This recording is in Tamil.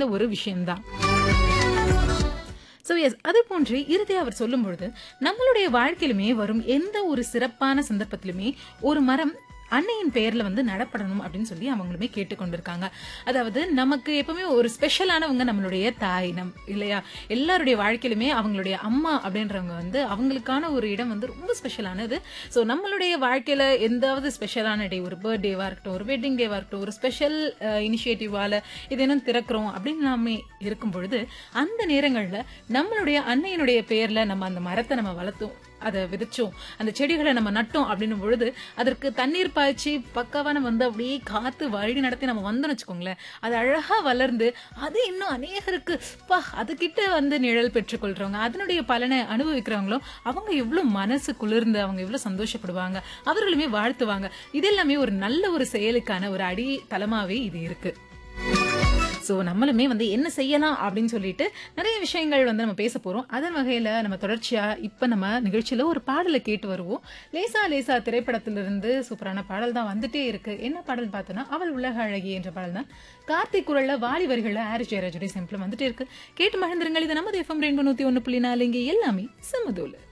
இந்த ஒரு விஷயம்தான் ஸோ எஸ் அது போன்று இறுதி அவர் சொல்லும் பொழுது நம்மளுடைய வாழ்க்கையிலுமே வரும் எந்த ஒரு சிறப்பான சந்தர்ப்பத்திலுமே ஒரு மரம் அன்னையின் பெயர்ல வந்து நடப்படணும் அப்படின்னு சொல்லி அவங்களுமே கேட்டுக்கொண்டிருக்காங்க அதாவது நமக்கு எப்பவுமே ஒரு ஸ்பெஷலானவங்க நம்மளுடைய தாய் நம் இல்லையா எல்லாருடைய வாழ்க்கையிலுமே அவங்களுடைய அம்மா அப்படின்றவங்க வந்து அவங்களுக்கான ஒரு இடம் வந்து ரொம்ப ஸ்பெஷலானது ஸோ நம்மளுடைய வாழ்க்கையில எந்தாவது ஸ்பெஷலான டே ஒரு பர்த்டேவா இருக்கட்டும் ஒரு வெட்டிங் டேவா இருக்கட்டும் ஒரு ஸ்பெஷல் இனிஷியேட்டிவால இது என்ன திறக்கிறோம் அப்படின்னு நாம இருக்கும் பொழுது அந்த நேரங்கள்ல நம்மளுடைய அன்னையினுடைய பெயர்ல நம்ம அந்த மரத்தை நம்ம வளர்த்தோம் அதை விதைச்சோம் அந்த செடிகளை நம்ம நட்டோம் அப்படின்னும் பொழுது அதற்கு தண்ணீர் பாய்ச்சி பக்காவா நம்ம வந்து அப்படியே காத்து வழி நடத்தி நம்ம வந்தோம்னு வச்சுக்கோங்களேன் அது அழகா வளர்ந்து அது இன்னும் அநேகருக்கு பா அதுகிட்ட வந்து நிழல் பெற்றுக்கொள்றவங்க அதனுடைய பலனை அனுபவிக்கிறவங்களோ அவங்க எவ்வளவு மனசு குளிர்ந்து அவங்க எவ்வளவு சந்தோஷப்படுவாங்க அவர்களுமே வாழ்த்துவாங்க இது எல்லாமே ஒரு நல்ல ஒரு செயலுக்கான ஒரு அடி தலமாவே இது இருக்கு ஸோ நம்மளுமே வந்து என்ன செய்யலாம் அப்படின்னு சொல்லிட்டு நிறைய விஷயங்கள் வந்து நம்ம பேச போறோம் அதன் வகையில நம்ம தொடர்ச்சியா இப்ப நம்ம நிகழ்ச்சியில ஒரு பாடலை கேட்டு வருவோம் லேசா லேசா திரைப்படத்திலிருந்து சூப்பரான பாடல் தான் வந்துட்டே இருக்கு என்ன பாடல் பார்த்தோன்னா அவள் உலக அழகி என்ற பாடல் தான் கார்த்திக் குரல்ல வாலி வரிகள்ல ஹாரிஸ் ஜெயராஜுடைய சிம்பிள் வந்துட்டே இருக்கு கேட்டு மகிழ்ந்துருங்கள் இது நமது எஃப்எம் ரெண்டு நூத்தி ஒன்னு புள்ளி நாலு இங்கே எல்லாமே சமதூல